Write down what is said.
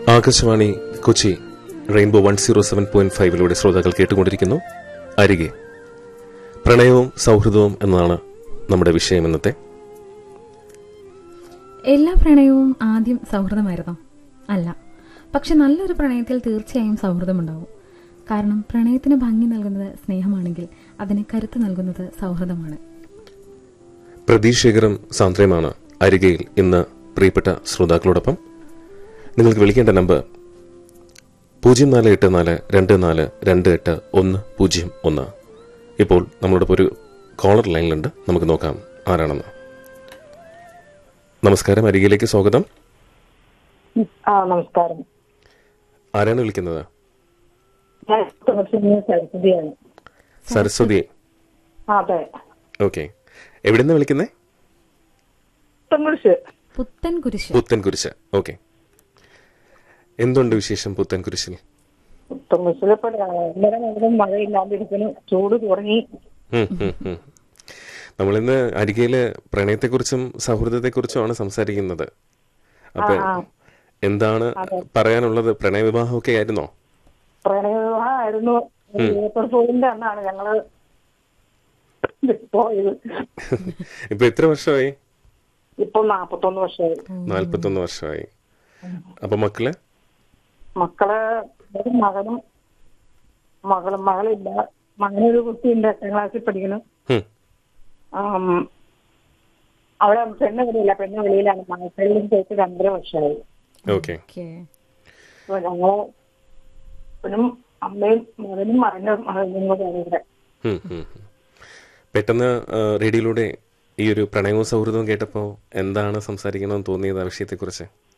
Akashvani Kochi rainbow one zero seven point ഫൈവിലൂടെ ശ്രോതാക്കൾ കേട്ടുകൊണ്ടിരിക്കുന്നു അരികെ പ്രണയവും സൗഹൃദവും എന്നതാണ് നമ്മുടെ വിഷയം ഇന്നത്തെ എല്ലാ പ്രണയവും ആദ്യം സൗഹൃദമായിരുന്നോ അല്ല പക്ഷെ നല്ലൊരു പ്രണയത്തിൽ തീർച്ചയായും സൗഹൃദമുണ്ടാവും കാരണം പ്രണയത്തിന് ഭംഗി നൽകുന്നത് സ്നേഹമാണെങ്കിൽ അതിന് കരുത്ത് നൽകുന്നത് സൗഹൃദമാണ് പ്രതീക്ഷകരം സാന്ദ്രയുമാണ് അരികയിൽ ഇന്ന് പ്രിയപ്പെട്ട ശ്രോതാക്കളോടൊപ്പം നിങ്ങൾക്ക് വിളിക്കേണ്ട നമ്പർ പൂജ്യം നാല് എട്ട് നാല് രണ്ട് നാല് രണ്ട് എട്ട് ഒന്ന് പൂജ്യം ഒന്ന് ഇപ്പോൾ നമ്മളോടൊപ്പം ഒരു കോളർ ലൈനിലുണ്ട് നമുക്ക് നോക്കാം ആരാണെന്ന് നമസ്കാരം അരികയിലേക്ക് സ്വാഗതം ആ നമസ്കാരം ആരാണ് വിളിക്കുന്നത് ഞാൻ തുളസിന് സരസ്വതിയാണ് സരസ്വതി ആ, അതെ ഓക്കെ എവിടെ നിന്ന് വിളിക്കുന്നേ പുത്തൻകുരിശ് പുത്തൻ കുരിശ് പുത്തൻ കുരിശ് ഓക്കെ എന്തുണ്ട് വിശേഷം പുത്തൻ കുരിശിൽ പുത്തൻകുരിശിൽ ഇപ്പൊ ഇന്നലെ മുതലും മഴയില്ലാതിരിക്കുന്നു ചൂട് തുടങ്ങി ഉം, ഉം, ഉം. നമ്മളിന്ന് അരികയില് പ്രണയത്തെക്കുറിച്ചും സൗഹൃദത്തെക്കുറിച്ചുമാണ് സംസാരിക്കുന്നത് അപ്പൊ ആ, ആ. എന്താണ് പറയാനുള്ളത് പ്രണയവിവാഹമൊക്കെ ആയിരുന്നോ പ്രണയവിവാഹമായിരുന്നു ഏപ്രിൽ ഫൂളിന്റെ അന്നാണ് ഞങ്ങള് പോയത് ഇപ്പൊ എത്ര വർഷമായി ഇപ്പൊ നാപ്പത്തൊന്ന് വർഷമായി നാല്പത്തൊന്ന് വർഷമായി അപ്പൊ മക്കള് മക്കള് ഒരു മകനും മകളും മകളില്ല മകനൊരു കുട്ടിയുണ്ട് എട്ടാം ക്ലാസ്സിൽ പഠിക്കുന്നു ഉം, ആം, അവിടെ പെണ്ണ് വെളിയില്ല പെണ്ണ് വെളിയിലാണ് മക്കളിലും പോയിട്ട് രണ്ടര വർഷമായി ഓക്കെ ഓക്കെ അപ്പൊ ഞങ്ങള് അപ്പനും അമ്മയും മകനും മകനും മകനും കൂടെയാണ് ഇവിടെ ഉം, ഉം, ഉം. പെട്ടെന്ന് ആ, റേഡിയോയിലൂടെ ഈ ഒരു പ്രണയവും സൗഹൃദവും കേട്ടപ്പോ എന്താണ് സംസാരിക്കണമെന്ന് തോന്നിയത് ആ വിഷയത്തെക്കുറിച്ച്